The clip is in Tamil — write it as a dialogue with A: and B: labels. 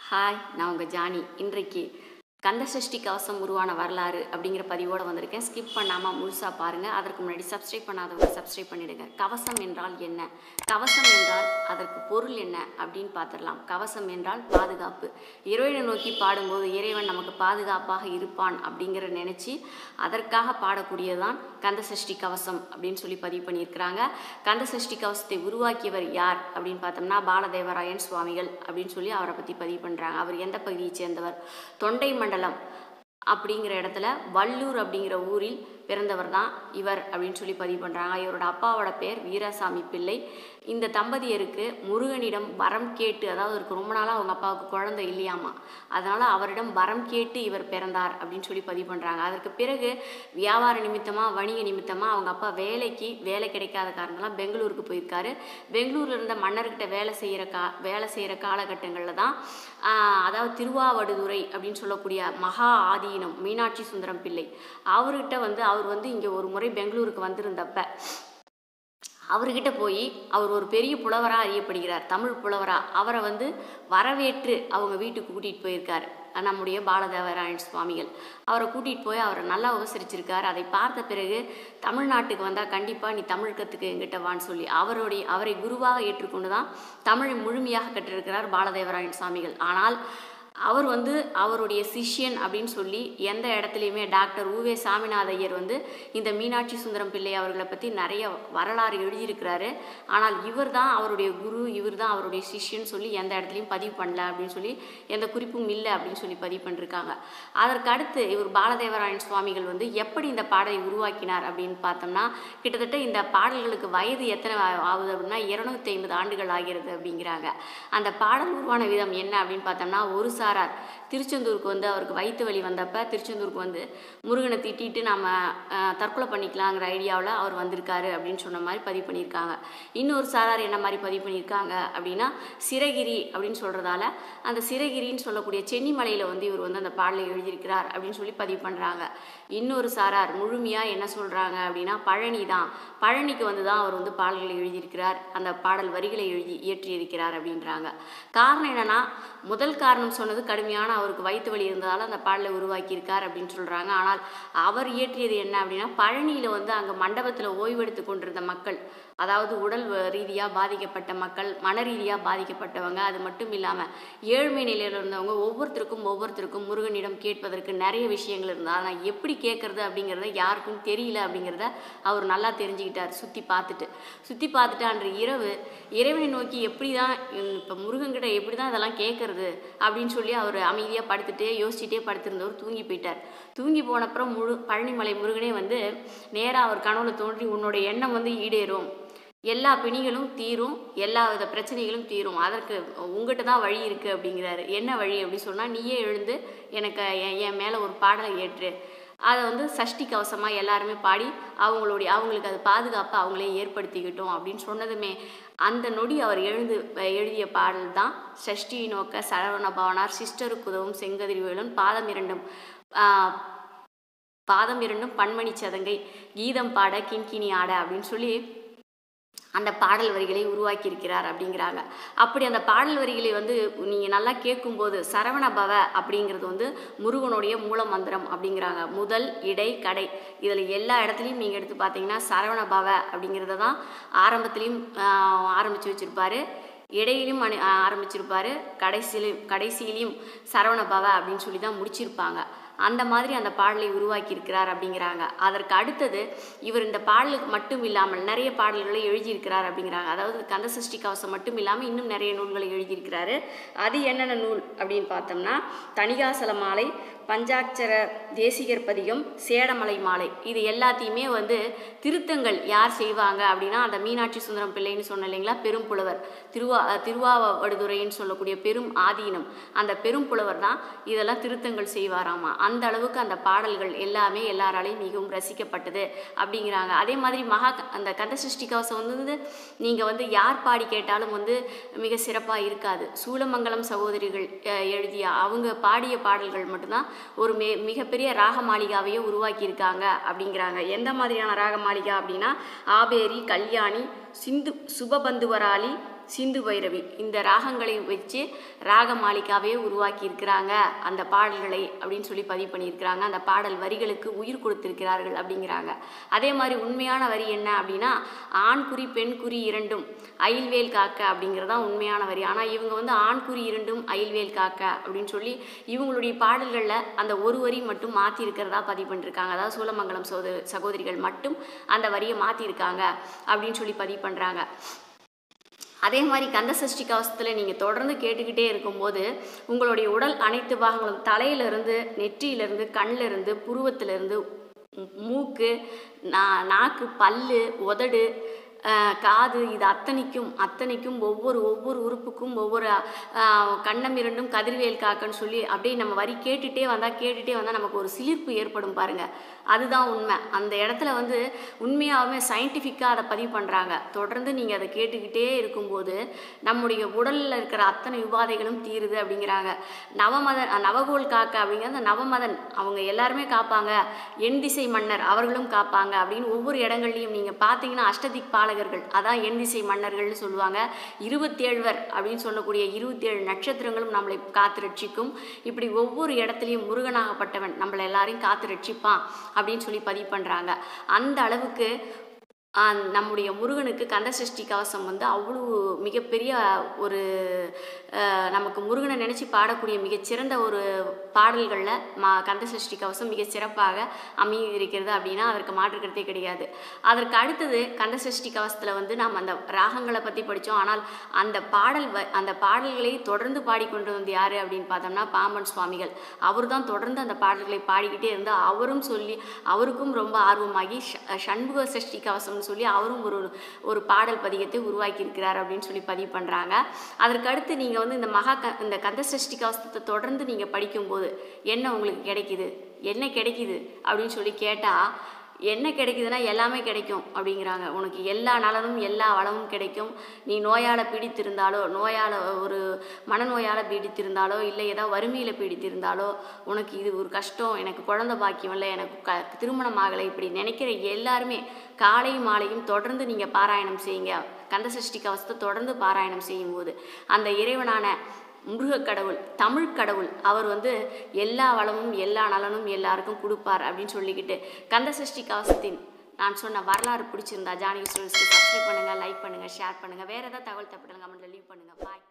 A: ஹாய் நான் உங்கள் ஜானி இன்றைக்கு கந்த சஷ்டி கவசம் உருவான வரலாறு அப்படிங்கிற பதிவோடு வந்திருக்கேன் ஸ்கிப் பண்ணாமல் முழுசாக பாருங்கள் அதற்கு முன்னாடி சப்ஸ்கிரைப் பண்ணாதவங்க சப்ஸ்கிரைப் பண்ணிடுங்க கவசம் என்றால் என்ன கவசம் என்றால் அதற்கு பொருள் என்ன அப்படின்னு பார்த்துடலாம் கவசம் என்றால் பாதுகாப்பு இறைவனை நோக்கி பாடும்போது இறைவன் நமக்கு பாதுகாப்பாக இருப்பான் அப்படிங்கிற நினச்சி அதற்காக பாடக்கூடியதுதான் கந்த சஷ்டி கவசம் அப்படின்னு சொல்லி பதிவு பண்ணியிருக்கிறாங்க கந்த சஷ்டி கவசத்தை உருவாக்கியவர் யார் அப்படின்னு பார்த்தோம்னா பாலதேவராயன் சுவாமிகள் அப்படின்னு சொல்லி அவரை பற்றி பதிவு பண்ணுறாங்க அவர் எந்த பகுதியை சேர்ந்தவர் தொண்டை மண்டலம் அப்படிங்கிற இடத்துல வள்ளூர் அப்படிங்கிற ஊரில் பிறந்தவர் தான் இவர் அப்படின்னு சொல்லி பதிவு பண்ணுறாங்க இவரோட அப்பாவோட பேர் வீராசாமி பிள்ளை இந்த தம்பதியருக்கு முருகனிடம் வரம் கேட்டு அதாவது அவருக்கு ரொம்ப நாளாக அவங்க அப்பாவுக்கு குழந்தை இல்லையாமா அதனால் அவரிடம் வரம் கேட்டு இவர் பிறந்தார் அப்படின்னு சொல்லி பதிவு பண்ணுறாங்க அதற்கு பிறகு வியாபார நிமித்தமாக வணிக நிமித்தமாக அவங்க அப்பா வேலைக்கு வேலை கிடைக்காத காரணம்லாம் பெங்களூருக்கு போயிருக்காரு பெங்களூரில் இருந்த மன்னர்கிட்ட வேலை செய்கிற கா வேலை செய்கிற காலகட்டங்களில் தான் ஆஹ், அதாவது திருவாவடுதுறை அப்படின்னு சொல்லக்கூடிய மகா ஆதீனம் மீனாட்சி சுந்தரம் பிள்ளை அவர்கிட்ட வந்து அவர் வந்து இங்கே ஒரு முறை பெங்களூருக்கு வந்திருந்தப்ப அவர்கிட்ட போய் அவர் ஒரு பெரிய புலவராக அறியப்படுகிறார் தமிழ் புலவராக அவரை வந்து வரவேற்று அவங்க வீட்டுக்கு கூட்டிகிட்டு போயிருக்கார் நம்முடைய பாலதேவராயன் சுவாமிகள் அவரை கூட்டிகிட்டு போய் அவரை நல்லா உபசரிச்சிருக்கார் அதை பார்த்த பிறகு தமிழ்நாட்டுக்கு வந்தால் கண்டிப்பாக நீ தமிழ் கற்றுக்க எங்கிட்ட வான்னு சொல்லி அவருடைய அவரை குருவாக ஏற்றுக்கொண்டு தான் தமிழை முழுமையாக கற்றிருக்கிறார் பாலதேவராயன் சுவாமிகள் ஆனால் அவர் வந்து அவருடைய சிஷ்யன் அப்படின்னு சொல்லி எந்த இடத்துலையுமே டாக்டர் உவே சாமிநாத ஐயர் வந்து இந்த மீனாட்சி சுந்தரம் பிள்ளை அவர்களை பற்றி நிறைய வரலாறு எழுதியிருக்கிறாரு ஆனால் இவர் தான் அவருடைய குரு இவர் தான் அவருடைய சிஷ்யன்னு சொல்லி எந்த இடத்துலையும் பதிவு பண்ணல அப்படின்னு சொல்லி எந்த குறிப்பும் இல்லை அப்படின்னு சொல்லி பதிவு பண்ணிருக்காங்க அதற்கு அடுத்து இவர் பாலதேவராயன் சுவாமிகள் வந்து எப்படி இந்த பாடலை உருவாக்கினார் அப்படின்னு பார்த்தோம்னா கிட்டத்தட்ட இந்த பாடல்களுக்கு வயது எத்தனை ஆ- ஆகுது அப்படின்னா இருநூத்தி ஐம்பது ஆண்டுகள் ஆகிறது அப்படிங்கிறாங்க அந்த பாடல் உருவான விதம் என்ன அப்படின்னு பார்த்தோம்னா ஒரு சாரார் திருச்செந்தூருக்கு வந்து அவருக்கு வயிற்று வலி வந்தப்ப திருச்செந்தூருக்கு வந்து முருகனை திட்டிட்டு நாம அஹ், தற்கொலை பண்ணிக்கலாங்கிற ஐடியாவில் அவர் வந்திருக்காரு அப்படின்னு சொன்ன மாதிரி பதிவு பண்ணியிருக்காங்க இன்னொரு சாரார் என்ன மாதிரி பதிவு பண்ணியிருக்காங்க அப்படின்னா சிரகிரி அப்படின்னு சொல்கிறதால அந்த சிரகிரின்னு சொல்லக்கூடிய சென்னிமலையில் வந்து இவர் வந்து அந்த பாடலை எழுதியிருக்கிறார் அப்படின்னு சொல்லி பதிவு பண்ணுறாங்க இன்னொரு சாரார் முழுமையாக என்ன சொல்கிறாங்க அப்படின்னா பழனி தான் பழனிக்கு வந்து தான் அவர் வந்து பாடல்களை எழுதியிருக்கிறார் அந்த பாடல் வரிகளை எழுதி இயற்றியிருக்கிறார் அப்படின்றாங்க காரணம் என்னன்னா முதல் காரணம் சொன்னது கடுமையான அவருக்கு வயிற்று வலி இருந்ததால் அந்த பாடலை உருவாக்கியிருக்கார் அப்படின்னு சொல்கிறாங்க ஆனால் அவர் இயற்றியது என்ன அப்படின்னா பழனியில் வந்து அங்கே மண்டபத்தில் ஓய்வெடுத்து கொண்டிருந்த மக்கள் அதாவது உடல் ரீதியாக பாதிக்கப்பட்ட மக்கள் மன ரீதியாக பாதிக்கப்பட்டவங்க அது மட்டும் இல்லாமல் ஏழ்மை நிலையில் இருந்தவங்க ஒவ்வொருத்தருக்கும் ஒவ்வொருத்தருக்கும் முருகனிடம் கேட்பதற்கு நிறைய விஷயங்கள் இருந்தது ஆனால் எப்படி கேட்கறது அப்படிங்கிறத யாருக்கும் தெரியல அப்படிங்கிறத அவர் நல்லா தெரிஞ்சுக்கிட்டார் சுற்றி பார்த்துட்டு சுற்றி பார்த்துட்டு அன்று இரவு இறைவனை நோக்கி எப்படி தான் இப்போ முருகன்கிட்ட எப்படி தான் இதெல்லாம் கேட்கறது அப்படின்னு சொல்லி அவர் அமைதியாக படுத்துட்டே யோசிச்சுட்டே படுத்திருந்தவர் தூங்கி போயிட்டார் தூங்கி போனப்புறம் முழு பழனிமலை முருகனே வந்து நேராக அவர் கனவுல தோன்றி உன்னோட எண்ணம் வந்து ஈடேறும் எல்லா பிணிகளும் தீரும் எல்லா வித பிரச்சனைகளும் தீரும் அதற்கு உங்ககிட்ட தான் வழி இருக்குது அப்படிங்கிறாரு என்ன வழி அப்படி சொன்னால் நீயே எழுந்து எனக்கு என் என் மேலே ஒரு பாடலை ஏற்று அதை வந்து சஷ்டி கவசமாக எல்லாருமே பாடி அவங்களுடைய அவங்களுக்கு அது பாதுகாப்பை அவங்களே ஏற்படுத்திக்கிட்டோம் அப்படின்னு சொன்னதுமே அந்த நொடி அவர் எழுந்து எழுதிய பாடல் தான் சஷ்டி நோக்க சரவண பவனார் சிஸ்டருக்கு உதவும் செங்கதிர்வேலன் பாதம் இரண்டும் ஆஹ், பாதம் இரண்டும் பன்மணி சதங்கை கீதம் பாட கிண்கிணி ஆட அப்படின்னு சொல்லி அந்த பாடல் வரிகளை உருவாக்கியிருக்கிறார் அப்படிங்கிறாங்க அப்படி அந்த பாடல் வரிகளை வந்து நீங்கள் நல்லா கேட்கும்போது சரவண பவ அப்படிங்கிறது வந்து முருகனுடைய மூல மந்திரம் அப்படிங்கிறாங்க முதல் இடை கடை இதில் எல்லா இடத்துலையும் நீங்கள் எடுத்து பார்த்தீங்கன்னா சரவண பவ அப்படிங்கிறத தான் ஆரம்பத்துலேயும் ஆரம்பித்து வச்சுருப்பாரு இடையிலும் அணி ஆ- ஆரம்பிச்சிருப்பாரு கடைசியிலும் கடைசியிலையும் சரவண பவ அப்படின்னு சொல்லி தான் முடிச்சிருப்பாங்க அந்த மாதிரி அந்த பாடலை உருவாக்கியிருக்கிறார் அப்படிங்கிறாங்க அதற்கு அடுத்தது இவர் இந்த பாடலுக்கு மட்டும் இல்லாமல் நிறைய பாடல்களை எழுதியிருக்கிறார் அப்படிங்கிறாங்க அதாவது கந்த சஷ்டி கவசம் மட்டும் இல்லாமல் இன்னும் நிறைய நூல்களை எழுதியிருக்கிறாரு அது என்னென்ன நூல் அப்படின்னு பார்த்தோம்னா தணிகாசல மாலை பஞ்சாட்சர தேசிகர் பதிகம் சேடமலை மாலை இது எல்லாத்தையுமே வந்து திருத்தங்கள் யார் செய்வாங்க அப்படின்னா அந்த மீனாட்சி சுந்தரம் பிள்ளைன்னு சொன்ன இல்லைங்களா பெரும் புலவர் திருவா திருவாவடுதுறைன்னு சொல்லக்கூடிய பெரும் ஆதீனம் அந்த பெரும் புலவர் தான் இதெல்லாம் திருத்தங்கள் செய்வாராமா அந்த அளவுக்கு அந்த பாடல்கள் எல்லாமே எல்லாராலையும் மிகவும் ரசிக்கப்பட்டது அப்படிங்கிறாங்க அதே மாதிரி மகா அந்த கந்த சிருஷ்டி கவசம் வந்து நீங்கள் வந்து யார் பாடி கேட்டாலும் வந்து மிக சிறப்பாக இருக்காது சூலமங்கலம் சகோதரிகள் அஹ், எழுதிய அவங்க பாடிய பாடல்கள் மட்டும்தான் ஒரு மே மிகப்பெரிய ராக மாளிகாவையே உருவாக்கியிருக்காங்க அப்படிங்கிறாங்க எந்த மாதிரியான ராக மாளிகா அப்படின்னா ஆபேரி கல்யாணி சிந்து சுபபந்துவராளி சிந்து பைரவி இந்த ராகங்களை வச்சு ராக மாளிகாவே உருவாக்கி இருக்கிறாங்க அந்த பாடல்களை அப்படின்னு சொல்லி பதிவு பண்ணியிருக்கிறாங்க அந்த பாடல் வரிகளுக்கு உயிர் கொடுத்திருக்கிறார்கள் அப்படிங்கிறாங்க அதே மாதிரி உண்மையான வரி என்ன அப்படின்னா ஆண் குறி பெண் குறி இரண்டும் அயில்வேல் காக்க அப்படிங்கிறது தான் உண்மையான வரி ஆனால் இவங்க வந்து ஆண் குறி இரண்டும் அயில்வேல் காக்க அப்படின்னு சொல்லி இவங்களுடைய பாடல்களில் அந்த ஒரு வரி மட்டும் மாற்றி இருக்கிறதா பதிவு பண்ணிருக்காங்க அதாவது சூலமங்கலம் சோத சகோதரிகள் மட்டும் அந்த வரியை மாற்றிருக்காங்க அப்படின்னு சொல்லி பதிவு பண்ணுறாங்க அதே மாதிரி கந்த சஷ்டி கவசத்தில் நீங்கள் தொடர்ந்து கேட்டுக்கிட்டே இருக்கும்போது உங்களுடைய உடல் அனைத்து பாகங்களும் தலையிலிருந்து நெற்றியிலிருந்து கண்ணிலிருந்து புருவத்திலிருந்து மூ- மூக்கு நா நாக்கு பல்லு உதடு அஹ், காது இது அத்தனைக்கும் அத்தனைக்கும் ஒவ்வொரு ஒவ்வொரு உறுப்புக்கும் ஒவ்வொரு அஹ், கண்ணம் இரண்டும் கதிர்வேல் காக்கன்னு சொல்லி அப்படியே நம்ம வரி கேட்டுட்டே வந்தால் கேட்டுட்டே வந்தால் நமக்கு ஒரு சிலிர்ப்பு ஏற்படும் பாருங்க அதுதான் உண்மை அந்த இடத்துல வந்து உண்மையாகவே சயின்டிஃபிக்காக அதை பதிவு பண்ணுறாங்க தொடர்ந்து நீங்கள் அதை கேட்டுக்கிட்டே இருக்கும்போது நம்முடைய உடலில் இருக்கிற அத்தனை உபாதைகளும் தீருது அப்படிங்கிறாங்க நவமதன் அஹ், நவகோல் காக்க அப்படிங்கிற அந்த நவமதன் அவங்க எல்லாருமே காப்பாங்க எண் திசை மன்னர் அவர்களும் காப்பாங்க அப்படின்னு ஒவ்வொரு இடங்கள்லையும் நீங்கள் பார்த்தீங்கன்னா அஷ்டதிக் பாலகர்கள் அதான் எண் திசை மன்னர்கள்னு சொல்லுவாங்க இருபத்தேழ்வர் அப்படின்னு சொல்லக்கூடிய இருபத்தேழு நட்சத்திரங்களும் நம்மளை காத்து ரட்சிக்கும் இப்படி ஒவ்வொரு இடத்துலையும் முருகனாகப்பட்டவன் நம்மளை எல்லாரையும் காத்து ரட்சிப்பான் அப்படின்னு சொல்லி பதிவு பண்ணுறாங்க அந்த அளவுக்கு ஆஹ், நம்முடைய முருகனுக்கு கந்த சஷ்டி கவசம் வந்து அவ்வளோ மிகப்பெரிய ஒரு ஆஹ், நமக்கு முருகனை நினச்சி பாடக்கூடிய மிகச்சிறந்த ஒரு பாடல்களில் மா கந்த சஷ்டி கவசம் மிக சிறப்பாக அமைந்திருக்கிறது அப்படின்னா அதற்கு மாற்றுக்கிறதே கிடையாது அதற்கு அடுத்தது கந்த சஷ்டி கவசத்தில் வந்து நாம் அந்த ராகங்களை பற்றி படித்தோம் ஆனால் அந்த பாடல் வ அந்த பாடல்களை தொடர்ந்து பாடிக்கொண்டு வந்து யார் அப்படின்னு பார்த்தோம்னா பாம்பன் சுவாமிகள் அவர் தான் தொடர்ந்து அந்த பாடல்களை பாடிக்கிட்டே இருந்து அவரும் சொல்லி அவருக்கும் ரொம்ப ஆர்வமாகி ஷ- சண்முக சஷ்டி கவசம்னு சொல்லி அவரும் ஒரு ஒரு பாடல் பதிகத்தை உருவாக்கி இருக்கிறார் அப்படின்னு சொல்லி பதிவு பண்ணுறாங்க அதற்கு அடுத்து நீங்கள் வந்து இந்த மகா க இந்த கந்த சஷ்டி கவசத்தை தொடர்ந்து நீங்கள் படிக்கும்போது என்ன உங்களுக்கு கிடைக்குது என்ன கிடைக்குது அப்படின்னு சொல்லி கேட்டால் என்ன கிடைக்குதுன்னா எல்லாமே கிடைக்கும் அப்படிங்கிறாங்க உனக்கு எல்லா நலனும் எல்லா வளமும் கிடைக்கும் நீ நோயால் பீடித்திருந்தாலோ நோயால் ஒரு மனநோயால் பீடித்திருந்தாலோ இல்லை ஏதாவது வறுமையில் பீடித்திருந்தாலோ உனக்கு இது ஒரு கஷ்டம் எனக்கு குழந்தை பாக்கியம் இல்லை எனக்கு க திருமணம் ஆகலை இப்படி நினைக்கிற எல்லாருமே காலையும் மாலையும் தொடர்ந்து நீங்கள் பாராயணம் செய்யுங்க கந்தசஷ்டி கவசத்தை தொடர்ந்து பாராயணம் செய்யும்போது அந்த இறைவனான முருகக் கடவுள் தமிழ் கடவுள் அவர் வந்து எல்லா வளமும் எல்லா நலனும் எல்லாருக்கும் கொடுப்பார் அப்படின்னு சொல்லிக்கிட்டு கந்த சஷ்டி கவசத்தின் நான் சொன்ன வரலாறு பிடிச்சிருந்தா ஜானகி ஸ்டோரிஸ்க்கு சப்ஸ்கிரைப் பண்ணுங்கள் லைக் பண்ணுங்கள் ஷேர் பண்ணுங்கள் வேறு ஏதாவது தகவல் தப்பிடுங்க கமெண்ட்டில் லீவ் பண்ணுங்கள் பாய்